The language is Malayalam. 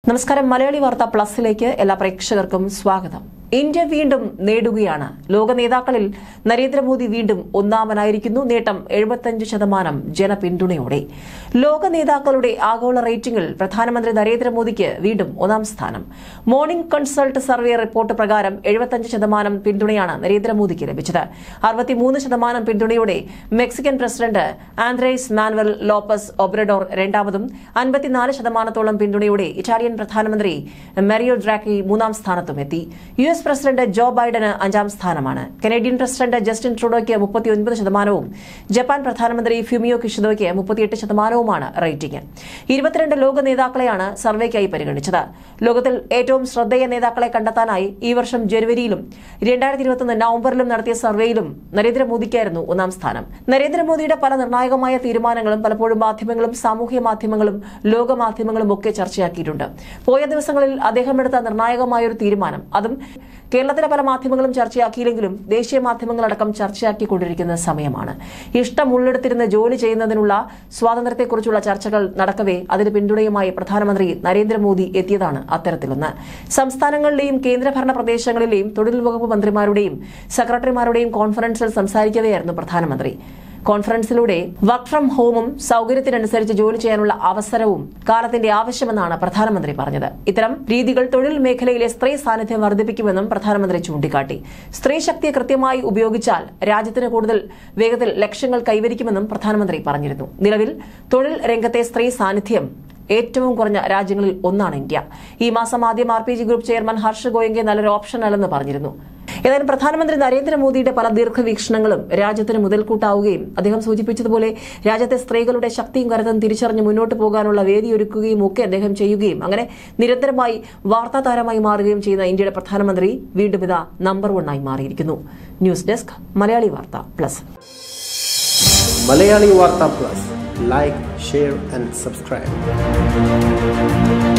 നമസ്കാരം മലയാളി വാർത്ത പ്ലസിലേക്ക് എല്ലാ പ്രേക്ഷകർക്കും സ്വാഗതം ഇന്ത്യ വീണ്ടും നേടുകയാണ് ലോക നേതാക്കളിൽ നരേന്ദ്രമോദി വീണ്ടും ഒന്നാമനായിരിക്കുന്നു നേട്ടം എഴുപത്തഞ്ച് ശതമാനം ജനപിന്തുണയോടെ ലോക നേതാക്കളുടെ ആഗോള റേറ്റിംഗിൽ പ്രധാനമന്ത്രി നരേന്ദ്രമോദിക്ക് വീണ്ടും ഒന്നാം സ്ഥാനം മോർണിംഗ് കൺസൾട്ട് സർവേ റിപ്പോർട്ട് പ്രകാരം എഴുപത്തഞ്ച് ശതമാനം പിന്തുണയാണ് നരേന്ദ്രമോദിക്ക് ലഭിച്ചത് അറുപത്തിമൂന്ന് ശതമാനം പിന്തുണയോടെ Mexican president Andres Manuel Lopez Obrador രണ്ടാമതും അൻപത്തിനാല് ശതമാനത്തോളം പിന്തുണയോടെ ഇറ്റാലിയൻ പ്രധാനമന്ത്രി മെറിയോ ഡ്രാക്കി മൂന്നാം സ്ഥാനത്തും എത്തി യു എസ് പ്രസിഡന്റ് ജോ ബൈഡന് അഞ്ചാം സ്ഥാനമാണ് കനേഡിയൻ പ്രസിഡന്റ് ജസ്റ്റിൻ ട്രൂഡോയ്ക്ക് മുപ്പത്തിയൊൻപത് ശതമാനവും ജപ്പാൻ പ്രധാനമന്ത്രി ഫ്യൂമിയോ കിഷിദോയ്ക്ക് മുപ്പത്തിയെട്ട് ശതമാനവുമാണ് റേറ്റിംഗ് ഇരുപത്തിരണ്ട് ലോക നേതാക്കളെയാണ് സർവേക്കായി പരിഗണിച്ചത് ലോകത്തിൽ ഏറ്റവും ശ്രദ്ധേയ നേതാക്കളെ കണ്ടെത്താനായി ഈ വർഷം ജനുവരിയിലും രണ്ടായിരത്തി ഇരുപത്തൊന്ന് നവംബറിലും നടത്തിയ സർവേയിലും നരേന്ദ്രമോദിക്കായിരുന്നു ഒന്നാം സ്ഥാനം നരേന്ദ്രമോദിയുടെ പല നിർണായകമായ തീരുമാനങ്ങളും പലപ്പോഴും മാധ്യമങ്ങളും സാമൂഹ്യ മാധ്യമങ്ങളും ലോക മാധ്യമങ്ങളും ഒക്കെ ചർച്ചയാക്കിയിട്ടുണ്ട് പോയ ദിവസങ്ങളിൽ അദ്ദേഹം എടുത്ത നിർണായകമായ ഒരു തീരുമാനം അതും കേരളത്തിലെ പല മാധ്യമങ്ങളും ചർച്ചയാക്കിയില്ലെങ്കിലും ദേശീയ മാധ്യമങ്ങളടക്കം ചർച്ചയാക്കിക്കൊണ്ടിരിക്കുന്ന സമയമാണ് ഇഷ്ടമുള്ളിടത്തിരുന്ന് ജോലി ചെയ്യുന്നതിനുള്ള സ്വാതന്ത്ര്യത്തെക്കുറിച്ചുള്ള ചർച്ചകൾ നടക്കവേ അതിന് പിന്തുണയുമായി പ്രധാനമന്ത്രി നരേന്ദ്രമോദി എത്തിയതാണ് അത്തരത്തിലൊന്ന് സംസ്ഥാനങ്ങളിലെയും കേന്ദ്രഭരണ പ്രദേശങ്ങളിലെയും തൊഴിൽ വകുപ്പ് മന്ത്രിമാരുടെയും സെക്രട്ടറിമാരുടെയും കോൺഫറൻസിൽ സംസാരിക്കവെയായിരുന്നു പ്രധാനമന്ത്രി കോൺഫറൻസിലൂടെ വർക്ക് ഫ്രം ഹോമും സൌകര്യത്തിനനുസരിച്ച് ജോലി ചെയ്യാനുള്ള അവസരവും കാലത്തിന്റെ ആവശ്യമെന്നാണ് പ്രധാനമന്ത്രി പറഞ്ഞത് ഇത്തരം രീതികൾ തൊഴിൽ മേഖലയിലെ സ്ത്രീ സാന്നിധ്യം വർദ്ധിപ്പിക്കുമെന്നും പ്രധാനമന്ത്രി ചൂണ്ടിക്കാട്ടി സ്ത്രീ ശക്തിയെ കൃത്യമായി ഉപയോഗിച്ചാൽ രാജ്യത്തിന് കൂടുതൽ വേഗത്തിൽ ലക്ഷ്യങ്ങൾ കൈവരിക്കുമെന്നും പ്രധാനമന്ത്രി പറഞ്ഞിരുന്നു നിലവിൽ തൊഴിൽ രംഗത്തെ സ്ത്രീ സാന്നിധ്യം ഏറ്റവും കുറഞ്ഞ രാജ്യങ്ങളിൽ ഒന്നാണ് ഇന്ത്യ ഈ മാസം ആദ്യം R P G group chairman Harsh Goenka നല്ലൊരു ഓപ്ഷൻ അല്ലെന്ന് പറഞ്ഞിരുന്നു ഏതായാലും പ്രധാനമന്ത്രി നരേന്ദ്രമോദിയുടെ പല ദീർഘവീക്ഷണങ്ങളും രാജ്യത്തിന് മുതൽക്കൂട്ടാവുകയും അദ്ദേഹം സൂചിപ്പിച്ചതുപോലെ രാജ്യത്തെ സ്ത്രീകളുടെ ശക്തിയും കരുത്തും തിരിച്ചറിഞ്ഞ് മുന്നോട്ട് പോകാനുള്ള വേദിയൊരുക്കുകയും ഒക്കെ അദ്ദേഹം ചെയ്യുകയും അങ്ങനെ നിരന്തരമായി വാർത്താ താരമായി മാറുകയും ചെയ്യുന്ന ഇന്ത്യയുടെ പ്രധാനമന്ത്രി വീണ്ടും ഇതാ നമ്പർ വണ്ണായി മാറിയിരിക്കുന്നു ന്യൂസ് ഡെസ്ക് മലയാളി വാർത്ത പ്ലസ് മലയാളി വാർത്ത plus like share and subscribe